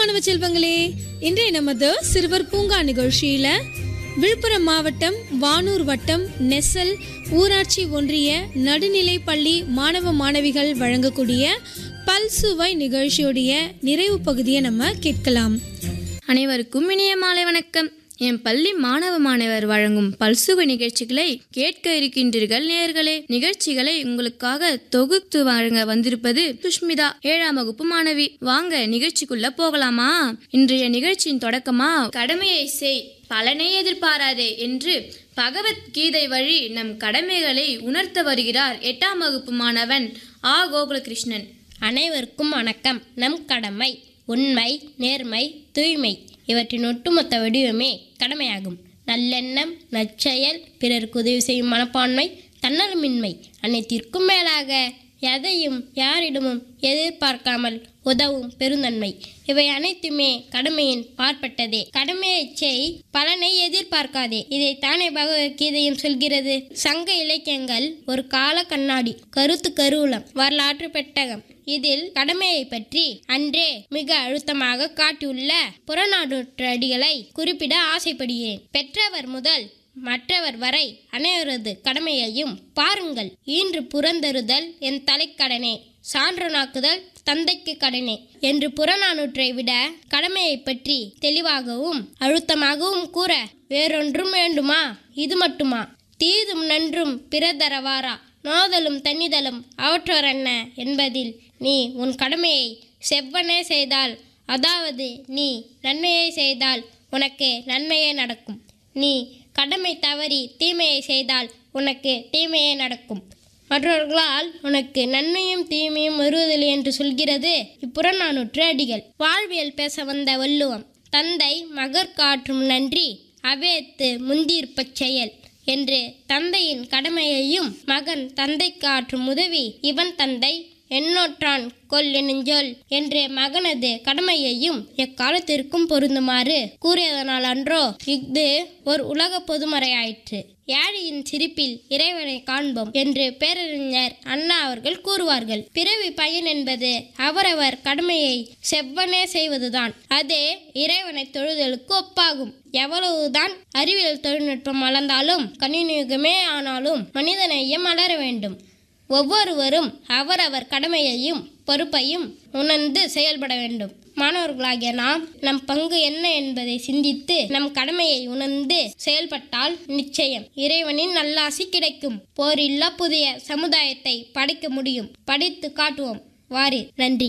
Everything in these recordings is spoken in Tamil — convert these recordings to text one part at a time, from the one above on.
மாணவ செல்வங்களே இன்றைய நமது சிறுவர் பூங்கா நிகழ்ச்சியில விழுப்புரம் மாவட்டம் வானூர் வட்டம் நெசல் ஊராட்சி ஒன்றிய நடுநிலைப் பள்ளி மாணவ மாணவிகள் வழங்கக்கூடிய பல்சுவை நிகழ்ச்சியுடைய நிறைவு பகுதியை நம்ம கேட்கலாம் அனைவருக்கும் இனிய மாலை வணக்கம் என் பள்ளி மாணவ மாணவர் வழங்கும் பல்சுவை நிகழ்ச்சிகளை கேட்க இருக்கின்றீர்கள் நேயர்களே நிகழ்ச்சிகளை உங்களுக்காக தொகுத்து வழங்க வந்திருப்பது சுஷ்மிதா ஏழாம் வகுப்பு மாணவி வாங்க நிகழ்ச்சிக்குள்ள போகலாமா இன்றைய நிகழ்ச்சியின் தொடக்கமா கடமையை செய் பலனை எதிர்பாராதே என்று பகவத்கீதை வழி நம் கடமைகளை உணர்த்த வருகிறார் எட்டாம் வகுப்பு மாணவன் ஆ கோகுலகிருஷ்ணன் அனைவருக்கும் வணக்கம் நம் கடமை உண்மை நேர்மை தூய்மை இவற்றின் ஒட்டுமொத்த வடிவமே கடமையாகும் நல்லெண்ணம் நற்செயல் பிறருக்கு உதவி செய்யும் மனப்பான்மை தன்னலமின்மை அனைத்திற்கும் மேலாக எதையும் யாரிடமும் எதிர்பார்க்காமல் உதவும் பெருந்தன்மை இவை அனைத்துமே கடமையின் பார்ப்பட்டதே கடமையை செய் பலனை எதிர்பார்க்காதே இதைத்தானே பகவத்கீதையும் சொல்கிறது சங்க இலக்கியங்கள் ஒரு கால கண்ணாடி கருத்து கருவூலம் வரலாற்று பெட்டகம் இதில் கடமையை பற்றி அன்றே மிக அழுத்தமாக காட்டியுள்ள புறநானூற்று அடிகளை குறிப்பிட ஆசைப்படுகிறேன் பெற்றவர் முதல் மற்றவர் வரை அனைவரது கடமையையும் பாருங்கள் ஈன்று புறந்தருதல் என் தலைக்கடனே சான்றனாக்குதல் தந்தைக்கு கடனே என்று புறநானூற்றை விட கடமையை பற்றி தெளிவாகவும் அழுத்தமாகவும் கூற வேறொன்றும் வேண்டுமா இது மட்டுமா தீதும் நன்றும் பிறதரவாரா நோதலும் தன்னிதலும் அவற்றோரென்ன என்பதில் நீ உன் கடமையை செவ்வனே செய்தால் அதாவது நீ நன்மையை செய்தால் உனக்கு நன்மையே நடக்கும் நீ கடமை தவறி தீமையை செய்தால் உனக்கு தீமையே நடக்கும் மற்றவர்களால் உனக்கு நன்மையும் தீமையும் வருவதில்லை என்று சொல்கிறது இப்புறநானூற்று அடிகள் வாழ்வியல் பேச வந்த வள்ளுவம் தந்தை மகர் காற்றும் நன்றி அவேத்து முந்தியிருப்பச் செயல் என்று தந்தையின் கடமையையும் மகன் தந்தைக்கு ஆற்றும் உதவி இவன் தந்தை எண்ணோற்றான் கொல் நெஞ்சொல் என்று மகனது கடமையையும் எக்காலத்திற்கும் பொருந்துமாறு கூறியதனால் அன்றோ இஃது ஒரு உலக பொதுமறையாயிற்று ஏழையின் சிரிப்பில் இறைவனை காண்போம் என்று பேரறிஞர் அண்ணா அவர்கள் கூறுவார்கள் பிறவி பயன் என்பது அவரவர் கடமையை செவ்வனே செய்வதுதான் அதே இறைவனை தொழுதலுக்கு ஒப்பாகும் எவ்வளவுதான் அறிவியல் தொழில்நுட்பம் வளர்ந்தாலும் கணினியுகமே ஆனாலும் மனிதநேயம் மலர வேண்டும் ஒவ்வொருவரும் அவரவர் கடமையையும் பொறுப்பையும் உணர்ந்து செயல்பட வேண்டும் மாணவர்களாகிய நாம் நம் பங்கு என்ன என்பதை சிந்தித்து நம் கடமையை உணர்ந்து செயல்பட்டால் நிச்சயம் இறைவனின் நல்லாசி கிடைக்கும் போரில்லா புதிய சமுதாயத்தை படைக்க முடியும் படைத்து காட்டுவோம் வாரி நன்றி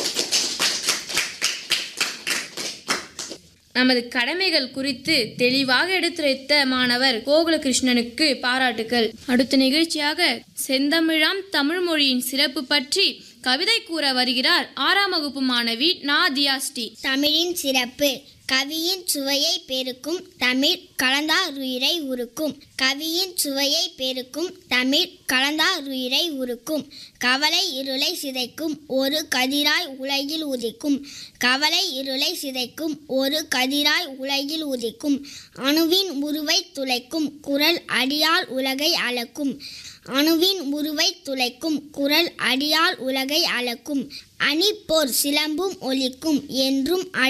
நமது கடமைகள் குறித்து தெளிவாக எடுத்துரைத்த மாணவர் கோகுலகிருஷ்ணனுக்கு பாராட்டுகள் அடுத்த நிகழ்ச்சியாக செந்தமிழாம் தமிழ் மொழியின் சிறப்பு பற்றி கவிதை கூற வருகிறார் ஆறாம் வகுப்பு மாணவி நா தியாஸ்டி தமிழின் சிறப்பு கவியின் சுவையை பெருக்கும் தமிழ் கலந்தாருயிரை உருக்கும் கவியின் சுவையை பெருக்கும் தமிழ் கலந்தாருயிரை உருக்கும் கவலை இருளை சிதைக்கும் ஒரு கதிராய் உலகில் உதிக்கும் கவலை இருளை சிதைக்கும் ஒரு கதிராய் உலகில் உதிக்கும் அணுவின் உருவை துளைக்கும் குரல் அடியால் உலகை அளக்கும் அணுவின் உருவை துளைக்கும் குரல் அடியால் உலகை அளக்கும் அணிப்போர் சிலம்பும் ஒலிக்கும் என்றும்